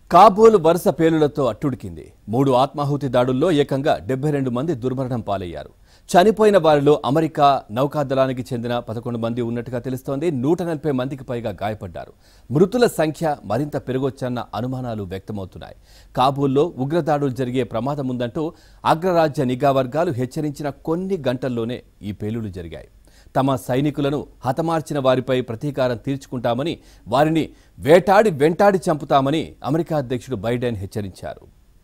కాబూల్ వరుస పేలులతో అట్టుడికింది మూడు ఆత్మాహుతి దాడుల్లో ఏకంగా డెబ్బై రెండు మంది దుర్మరణం పాలయ్యారు చనిపోయిన వారిలో అమెరికా నౌకాదళానికి చెందిన పదకొండు మంది ఉన్నట్టుగా తెలుస్తోంది నూట నలభై మందికి పైగా గాయపడ్డారు మృతుల సంఖ్య మరింత పెరగొచ్చన్న అనుమానాలు వ్యక్తమవుతున్నాయి కాబూల్లో ఉగ్రదాడులు జరిగే ప్రమాదం ఉందంటూ అగ్రరాజ్య నిఘా వర్గాలు హెచ్చరించిన కొన్ని గంటల్లోనే ఈ పేలుళ్లు జరిగాయి తమ సైనికులను హతమార్చిన వారిపై ప్రతీకారం తీర్చుకుంటామని వారిని వేటాడి వెంటాడి చంపుతామని అమెరికా అధ్యక్షుడు బైడెన్ హెచ్చరించారు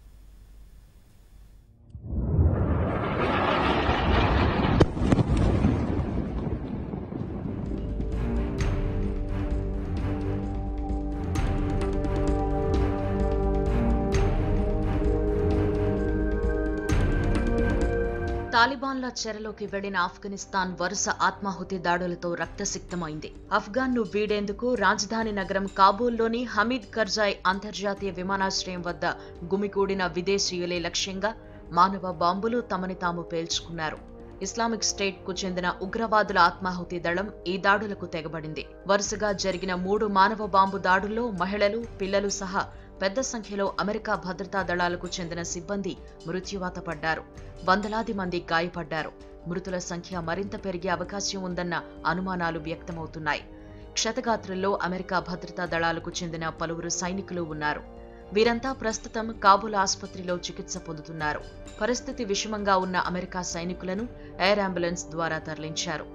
తాలిబాన్ల చెరలోకి వెళ్లిన ఆఫ్ఘనిస్తాన్ వరుస ఆత్మాహుతి దాడులతో రక్తసిక్తమైంది అఫ్ఘాన్ ను వీడేందుకు రాజధాని నగరం కాబూల్లోని హమీద్ కర్జాయ్ అంతర్జాతీయ విమానాశ్రయం వద్ద గుమికూడిన విదేశీయులే లక్ష్యంగా మానవ బాంబులు తమని తాము పేల్చుకున్నారు ఇస్లామిక్ స్టేట్ కు చెందిన ఉగ్రవాదుల ఆత్మాహుతి దళం ఈ దాడులకు తెగబడింది వరుసగా జరిగిన మూడు మానవ బాంబు దాడుల్లో మహిళలు పిల్లలు సహా పెద్ద సంఖ్యలో అమెరికా భద్రతా దళాలకు చెందిన సిబ్బంది మృత్యువాత పడ్డారు వందలాది మంది గాయపడ్డారు మృతుల సంఖ్య మరింత పెరిగే అవకాశం ఉందన్న అనుమానాలు వ్యక్తమవుతున్నాయి క్షతగాత్రుల్లో అమెరికా భద్రతా దళాలకు చెందిన పలువురు సైనికులు ఉన్నారు వీరంతా ప్రస్తుతం కాబూల్ ఆసుపత్రిలో చికిత్స పొందుతున్నారు పరిస్థితి విషమంగా ఉన్న అమెరికా సైనికులను ఎయిర్ అంబులెన్స్ ద్వారా తరలించారు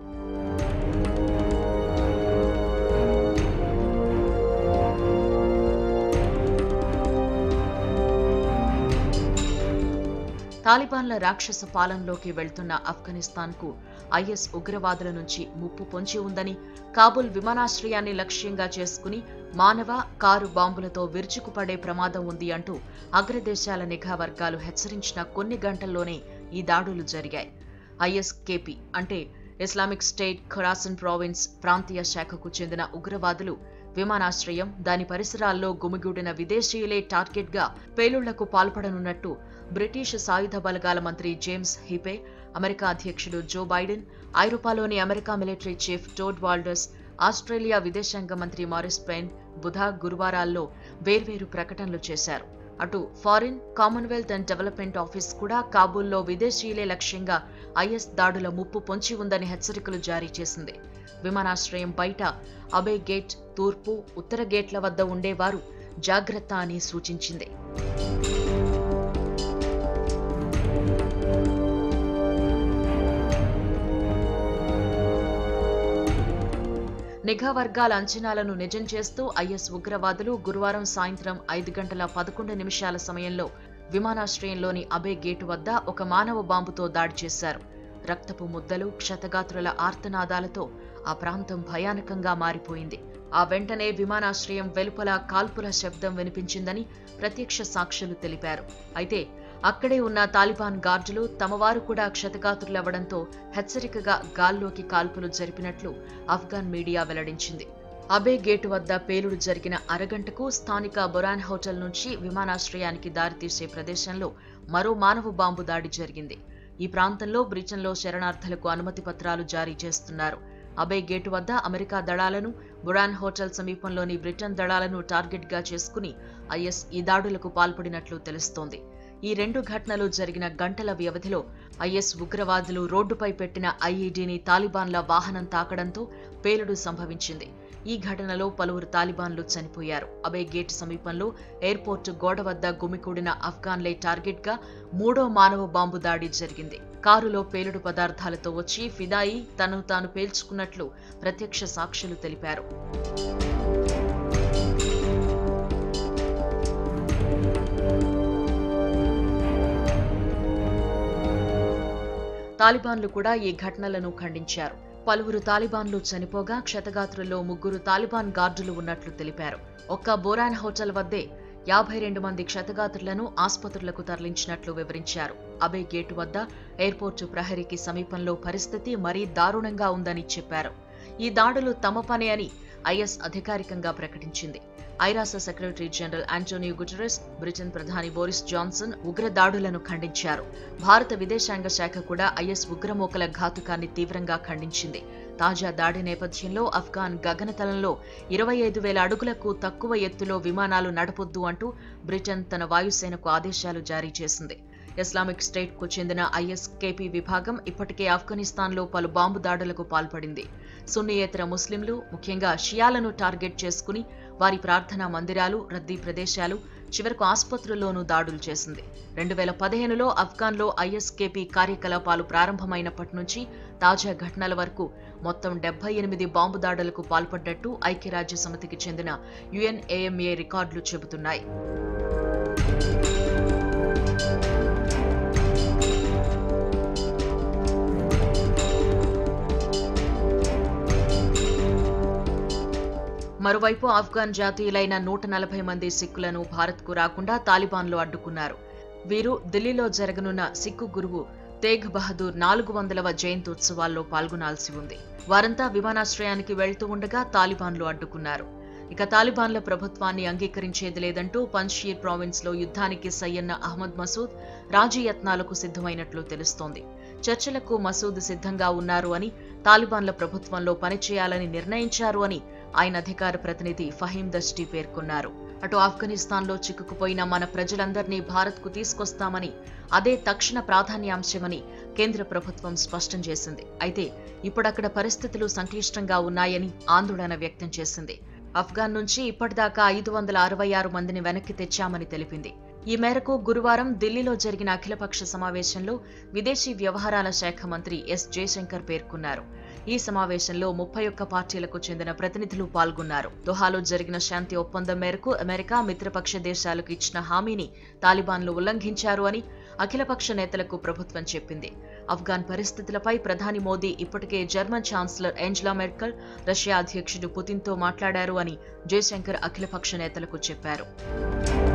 తాలిబాన్ల రాక్షస పాలనలోకి వెళ్తున్న ఆఫ్ఘనిస్తాన్కు ఐఎస్ ఉగ్రవాదుల నుంచి ముప్పు పొంచి ఉందని కాబుల్ విమానాశ్రయాన్ని లక్ష్యంగా చేసుకుని మానవ కారు బాంబులతో విరుచుకుపడే ప్రమాదం ఉంది అంటూ అగ్రదేశాల నిఘా వర్గాలు హెచ్చరించిన కొన్ని గంటల్లోనే ఈ దాడులు జరిగాయి ఐఎస్కేపీ అంటే ఇస్లామిక్ స్టేట్ ఖొరాసన్ ప్రావిన్స్ ప్రాంతీయ శాఖకు చెందిన ఉగ్రవాదులు విమానాశ్రయం దాని పరిసరాల్లో గుమిగూడిన విదేశీయులే టార్గెట్గా పేలుళ్లకు పాల్పడనున్నట్టు బ్రిటిష్ సాయుధ బలగాల మంత్రి జేమ్స్ హిపే అమెరికా అధ్యక్షుడు జో బైడెన్ ఐరోపాలోని America military chief Tod Wolters Australia విదేశాంగ మంత్రి మారిస్ పెన్ బుధ గురువారాల్లో వేర్వేరు ప్రకటనలు చేశారు అటు foreign commonwealth and development office కూడా కాబూల్లో విదేశీయులే లక్ష్యంగా ఐఎస్ దాడుల ముప్పు పొంచి ఉందని హెచ్చరికలు జారీ చేసింది విమానాశ్రయం బయట అబే గేట్ తూర్పు ఉత్తర గేట్ల వద్ద ఉండేవారు జాగ్రత్త అని సూచించింది నిఘా వర్గాల అంచనాలను నిజం చేస్తూ ఐఎస్ ఉగ్రవాదులు గురువారం సాయంత్రం ఐదు గంటల పదకొండు నిమిషాల సమయంలో విమానాశ్రయంలోని అబే గేటు వద్ద ఒక మానవ బాంబుతో దాడి చేశారు రక్తపు ముద్దలు క్షతగాత్రుల ఆర్తనాదాలతో ఆ ప్రాంతం భయానకంగా మారిపోయింది ఆ వెంటనే విమానాశ్రయం వెలుపల కాల్పుల శబ్దం వినిపించిందని ప్రత్యక్ష సాక్షులు తెలిపారు అయితే అక్కడే ఉన్న తాలిబాన్ గార్డులు తమవారు కూడా క్షతగాత్రులవ్వడంతో హెచ్చరికగా గాల్లోకి కాల్పులు జరిపినట్లు ఆఫ్ఘాన్ మీడియా వెల్లడించింది అబే గేటు వద్ద పేలుడు జరిగిన అరగంటకు స్థానిక బొరాన్ హోటల్ నుంచి విమానాశ్రయానికి దారితీసే ప్రదేశంలో మరో మానవ బాంబు దాడి జరిగింది ఈ ప్రాంతంలో బ్రిటన్లో శరణార్థులకు అనుమతి పత్రాలు జారీ చేస్తున్నారు అబే గేటు వద్ద అమెరికా దళాలను బురాన్ హోటల్ సమీపంలోని బ్రిటన్ దళాలను టార్గెట్గా చేసుకుని ఐఎస్ ఈ దాడులకు పాల్పడినట్లు తెలుస్తోంది ఈ రెండు ఘటనలు జరిగిన గంటల వ్యవధిలో ఐఎస్ ఉగ్రవాదులు రోడ్డుపై పెట్టిన ఐఈడీని తాలిబాన్ల వాహనం తాకడంతో పేలుడు సంభవించింది ఈ ఘటనలో పలువురు తాలిబాన్లు చనిపోయారు అబే గేట్ సమీపంలో ఎయిర్పోర్ట్ గోడ వద్ద గుమికూడిన ఆఫ్ఘాన్లే టార్గెట్గా మూడో మానవ బాంబు దాడి జరిగింది కారులో పేలుడు పదార్థాలతో వచ్చి ఫిదాయి తను తాను పేల్చుకున్నట్లు ప్రత్యక్ష సాక్షులు తెలిపారు తాలిబాన్లు కూడా ఈ ఘటనలను ఖండించారు పలువురు తాలిబాన్లు చనిపోగా క్షతగాత్రుల్లో ముగ్గురు తాలిబాన్ గార్డులు ఉన్నట్లు తెలిపారు ఒక్క బోరాన్ హోటల్ వద్దే యాభై రెండు మంది క్షతగాత్రులను ఆసుపత్రులకు తరలించినట్లు వివరించారు అబే గేటు వద్ద ఎయిర్పోర్టు ప్రహరీకి సమీపంలో పరిస్థితి మరీ దారుణంగా ఉందని చెప్పారు ఈ దాడులు తమ పనే అని ఐఎస్ అధికారికంగా ప్రకటించింది ఐరాస secretary general Antonio Guterres Britain ప్రధాని బోరిస్ జాన్సన్ ఉగ్ర దాడులను ఖండించారు భారత విదేశాంగ శాఖ కూడా ఐఎస్ ఉగ్రమూకల ఘాతుకాన్ని తీవ్రంగా ఖండించింది తాజా దాడి నేపథ్యంలో అఫ్ఘాన్ గగనతలంలో ఇరవై ఐదు వేల అడుగులకు తక్కువ ఎత్తులో విమానాలు నడపొద్దు అంటూ బ్రిటన్ తన వాయుసేనకు ఆదేశాలు జారీ చేసింది ఇస్లామిక్ స్టేట్ కు చెందిన ఐఎస్కేపీ విభాగం ఇప్పటికే ఆఫ్ఘనిస్తాన్లో పలు బాంబు దాడులకు పాల్పడింది సున్నియేతర ముస్లింలు ముఖ్యంగా షియాలను టార్గెట్ చేసుకుని వారి ప్రార్థనా మందిరాలు రద్దీ ప్రదేశాలు చివరకు ఆసుపత్రుల్లోనూ దాడులు చేసింది రెండు వేల పదిహేనులో ఆఫ్ఘాన్లో ఐఎస్కేపీ కార్యకలాపాలు ప్రారంభమైనప్పటి నుంచి తాజా ఘటనల వరకు మొత్తం డెబ్బై ఎనిమిది బాంబు దాడులకు పాల్పడ్డట్టు ఐక్యరాజ్య సమితికి చెందిన యుఎన్ఏఎంఏ రికార్డులు చెబుతున్నాయి మరోవైపు ఆఫ్ఘాన్ జాతీయులైన నూట నలభై మంది సిక్కులను భారత్కు రాకుండా తాలిబాన్లు అడ్డుకున్నారు వీరు ఢిల్లీలో జరగనున్న సిక్కు గురువు తేగ్ బహదూర్ నాలుగు వందలవ జయంత్యుత్సవాల్లో పాల్గొనాల్సి ఉంది వారంతా విమానాశ్రయానికి వెళ్తూ ఉండగా తాలిబాన్లు అడ్డుకున్నారు ఇక తాలిబాన్ల ప్రభుత్వాన్ని అంగీకరించేది లేదంటూ పంజ్షీర్ ప్రావిన్స్ లో యుద్ధానికి సయ్యన్న అహ్మద్ మసూద్ రాజీ యత్నాలకు సిద్ధమైనట్లు తెలుస్తోంది చర్చలకు మసూద్ సిద్ధంగా ఉన్నారు అని తాలిబాన్ల ప్రభుత్వంలో పనిచేయాలని నిర్ణయించారు అని ఆయన అధికార ప్రతినిధి ఫహీం దస్టీ పేర్కొన్నారు అటు ఆఫ్ఘనిస్తాన్లో చిక్కుకుపోయిన మన ప్రజలందరినీ భారత్కు తీసుకొస్తామని అదే తక్షణ ప్రాధాన్యాంశమని కేంద్ర ప్రభుత్వం స్పష్టం చేసింది అయితే ఇప్పుడక్కడ పరిస్థితులు సంక్లిష్టంగా ఉన్నాయని ఆందోళన వ్యక్తం చేసింది ఆఫ్ఘాన్ నుంచి ఇప్పటిదాకా ఐదు వందల అరవై ఆరు మందిని వెనక్కి తెచ్చామని తెలిపింది ఈ మేరకు గురువారం ఢిల్లీలో జరిగిన అఖిలపక్ష సమావేశంలో విదేశీ వ్యవహారాల శాఖ మంత్రి ఎస్ జయశంకర్ పేర్కొన్నారు ఈ సమావేశంలో ముప్పై ఒక్క పార్టీలకు చెందిన ప్రతినిధులు పాల్గొన్నారు దోహాలో జరిగిన శాంతి ఒప్పందం మేరకు అమెరికా మిత్రపక్ష దేశాలకు ఇచ్చిన హామీని తాలిబాన్లు ఉల్లంఘించారు అని అఖిలపక్ష నేతలకు ప్రభుత్వం చెప్పింది ఆఫ్ఘాన్ పరిస్థితులపై ప్రధాని మోదీ ఇప్పటికే German chancellor Angela Merkel Russia అధ్యక్షుడు పుతిన్తో మాట్లాడారు అని జయశంకర్ అఖిలపక్ష నేతలకు చెప్పారు